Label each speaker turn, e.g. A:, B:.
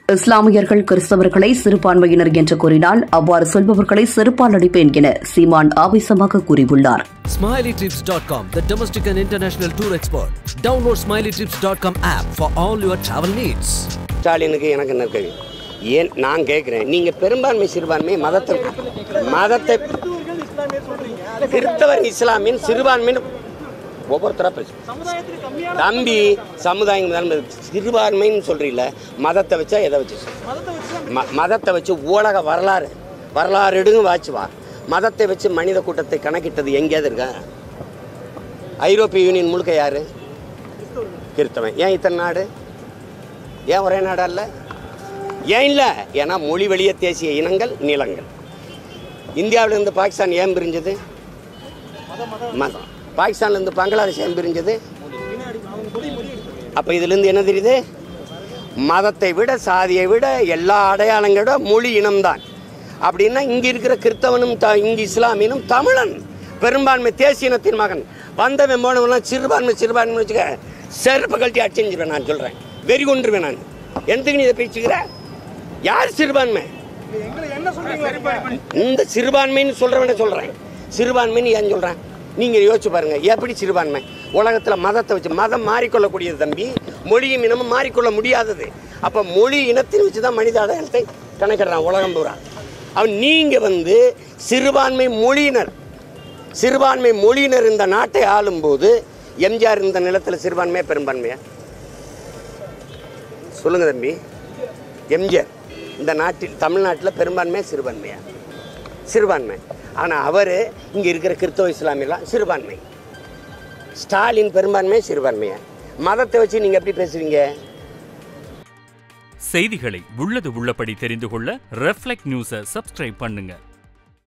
A: இஸ்லாமியர்கள் கிறிஸ்தவர்களை சிறுபான்மையினர் என்று கூறினால் அவ்வாறு சொல்பவர்களை செருப்பால் அடிப்பேன் என சீமான் ஆவேசமாக கூறியுள்ளார்
B: SmileyTrips.com, the domestic and international tour expert. Download SmileyTrips.com app for all your travel needs.
C: ஸ்டாலினுக்கு எனக்கு என்ன கேள்வி ஏன் நான் கேட்குறேன் நீங்கள் பெரும்பான்மை சிறுபான்மை மதத்தை மதத்தை கிறிஸ்தவர் இஸ்லாமின் சிறுபான்மைன்னு ஒவ்வொருத்தராக பேசு தம்பி சமுதாயம் தான் சிறுபான்மைன்னு சொல்றீல மதத்தை வச்சா எதை வச்சு சொல்லு? ம மதத்தை வச்சு உலக வரலாறு வரலாறு எடுங்க வாச்சு வா மதத்தை வச்சு மனித கூட்டத்தை கணக்கிட்டது எங்கேயாவது இருக்கா ஐரோப்பிய யூனியன் முழுக்க யாரு கிறிஸ்தவன் ஏன் இத்தனை நாடு ஏன் ஒரே நாடா இல்லை ஏன் இல்லை ஏன்னா மொழி வழிய தேசிய இனங்கள் நிலங்கள் இந்தியாவிலேருந்து பாகிஸ்தான் ஏன் பிரிஞ்சது மதம் பாகிஸ்தான்லேருந்து பங்களாதேஷ் ஏன் பிரிஞ்சது அப்போ இதுலேருந்து என்ன தெரியுது மதத்தை விட சாதியை விட எல்லா அடையாளங்களோட மொழி இனம்தான் அப்படின்னா இங்கே இருக்கிற கிறிஸ்தவனும் த இங்கே இஸ்லாமியனும் தமிழன் பெரும்பான்மை தேசிய இனத்தின் மகன் வந்தவன் போனவன்லாம் சிறுபான்மை சிறுபான்மை வச்சுக்க செருப்பு கழட்டி அடிச்சிருவேன் நான் சொல்கிறேன் வெறி கொண்டுருவேன் நான் எந்தக்கு நீ இதை பேச்சுக்கிற யார் சிறுபான்மை இந்த சிறுபான்மைன்னு சொல்கிறவன சொல்கிறேன் சிறுபான்மைன்னு ஏன் சொல்கிறேன் நீங்கள் யோசிச்சு பாருங்க எப்படி சிறுபான்மை உலகத்தில் மதத்தை வச்சு மதம் மாறிக்கொள்ளக்கூடியது தம்பி மொழியும் இனமும் மாறிக்கொள்ள முடியாதது அப்போ மொழி இனத்தின் வச்சு தான் மனித அடையாளத்தை கணக்கிடுறான் உலகம் பூரா அவன் நீங்கள் வந்து சிறுபான்மை மொழியினர் சிறுபான்மை மொழியினர் இந்த நாட்டை ஆளும்போது எம்ஜிஆர் இந்த நிலத்தில் சிறுபான்மையா பெரும்பான்மையா சொல்லுங்க தம்பி எம்ஜிஆர் இந்த நாட்டில் தமிழ்நாட்டில் பெரும்பான்மையா சிறுபான்மையா சிறுபான்மை ஆனால் அவர் இங்கே இருக்கிற கிறிஸ்தவ இஸ்லாமியெல்லாம் சிறுபான்மை ஸ்டாலின் பெரும்பான்மையா சிறுபான்மையா மதத்தை வச்சு நீங்கள் எப்படி பேசுவீங்க
D: செய்திகளை உள்ளது உள்ளபடி தெரிந்து கொள்ள ரெஃப்ளெக்ட் நியூஸை சப்ஸ்கிரைப் பண்ணுங்க